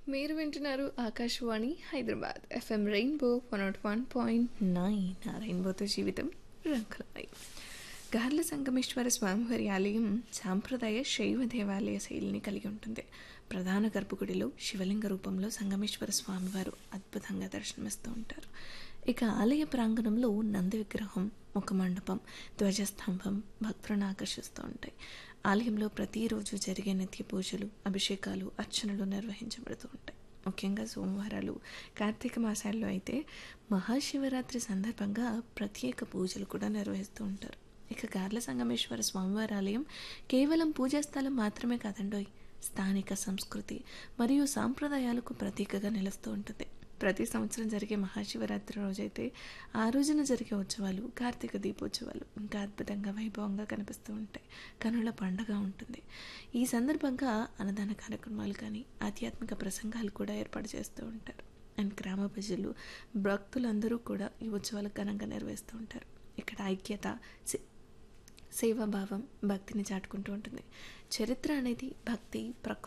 మీరు వింటున్నారు Akashvani Hyderabad FM rainbow one nought one point nine ఆ రెయిన్బోతో జీవితం రంగులమై గార్ల సంగమేశ్వర స్వామివారి ఆలయం సాంప్రదాయ శైవ దేవాలయ శైలిని కలిగి ఉంటుంది ప్రధాన గర్భగుడిలో శివలింగ రూపంలో సంగమేశ్వర స్వామివారు అద్భుతంగా దర్శనమిస్తూ ఉంటారు ఇక ఆలయ ప్రాంగణంలో నంది విగ్రహం ముఖమండపం ధ్వజస్తంభం భక్తులను ఆకర్షిస్తూ ఉంటాయి ఆలయంలో ప్రతిరోజు జరిగే నిత్య పూజలు అభిషేకాలు అర్చనలు నిర్వహించబడుతూ ఉంటాయి ముఖ్యంగా సోమవారాలు కార్తీక మాసాల్లో అయితే మహాశివరాత్రి సందర్భంగా ప్రత్యేక పూజలు కూడా నిర్వహిస్తూ ఉంటారు ఇక గార్ల సంగమేశ్వర స్వామివారి ఆలయం కేవలం పూజా స్థలం మాత్రమే కాదండోయ్ స్థానిక సంస్కృతి మరియు సాంప్రదాయాలకు ప్రతీకగా నిలుస్తూ ఉంటుంది ప్రతి సంవత్సరం జరిగే మహాశివరాత్రి రోజైతే ఆ రోజున జరిగే ఉత్సవాలు కార్తీక దీపోత్సవాలు ఇంకా అద్భుతంగా వైభవంగా కనిపిస్తూ ఉంటాయి కనుల పండగ ఉంటుంది ఈ సందర్భంగా అన్నదాన కార్యక్రమాలు కానీ ఆధ్యాత్మిక ప్రసంగాలు కూడా ఏర్పాటు చేస్తూ ఉంటారు అండ్ గ్రామ ప్రజలు భక్తులందరూ కూడా ఈ ఉత్సవాలు ఘనంగా నిర్వహిస్తూ ఉంటారు ఇక్కడ ఐక్యత సే- సేవాభావం భక్తిని చాటుకుంటూ ఉంటుంది చరిత్ర అనేది భక్తి ప్రకృతి